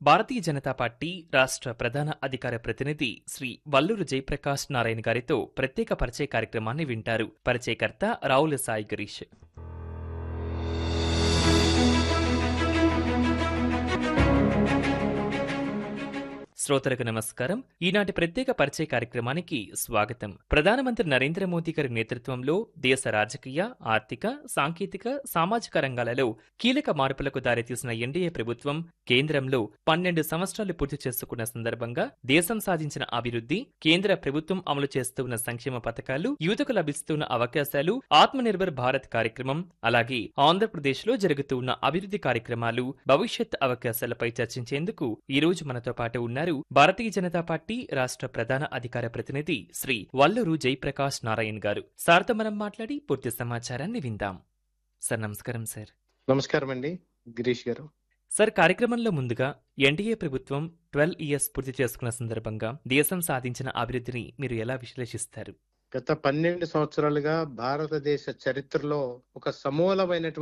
భారతీయ Janata party రాష్ట్ర ప్రధాన అధికార ప్రతినిధి శ్రీ వల్లూరు జయప్రకాష్ నారాయణ గారితో ప్రత్యేక పరిచయ కార్యక్రమాన్ని వింటారు పరిచయకర్త రావుల సాయి గిరీష్ శ్రోతలకు నమస్కారం ఈనాటి ప్రత్యేక పరిచయ కార్యక్రమానికి స్వాగతం ప్రధానమంత్రి నరేంద్ర మోదీ గారి నేతృత్వంలో దేశ రాజకీయ ఆర్థిక సాంకేతిక సామాజిక రంగాలలో కీలక మార్పులకు దారితీసిన ఎన్డీఏ ప్రభుత్వం కేంద్రంలో పన్నెండు సంవత్సరాలు పూర్తి చేసుకున్న సందర్భంగా దేశం సాధించిన అభివృద్ధి కేంద్ర ప్రభుత్వం అమలు చేస్తున్న సంక్షేమ పథకాలు యువతకు లభిస్తున్న అవకాశాలు ఆత్మనిర్భర్ భారత్ కార్యక్రమం అలాగే ఆంధ్రప్రదేశ్ లో జరుగుతున్న అభివృద్ధి కార్యక్రమాలు భవిష్యత్ అవకాశాలపై చర్చించేందుకు ఈ రోజు మనతో పాటు ఉన్నారు భారతీయ జనతా పార్టీ రాష్ట్ర ప్రధాన అధికార ప్రతినిధి శ్రీ వల్లూరు జయప్రకాష్ నారాయణ్ గారు సార్తో మనం మాట్లాడి పూర్తి సమాచారాన్ని విందాం సార్ నమస్కారం సార్ నమస్కారం అండి గిరీష్ గారు సార్ కార్యక్రమంలో ముందుగా ఎన్డీఏ ప్రభుత్వం ట్వెల్వ్ ఇయర్స్ పూర్తి చేసుకున్న సందర్భంగా దేశం సాధించిన అభివృద్ధిని మీరు ఎలా విశ్లేషిస్తారు గత పన్నెండు సంవత్సరాలుగా భారతదేశ చరిత్రలో ఒక సమూలమైనటువంటి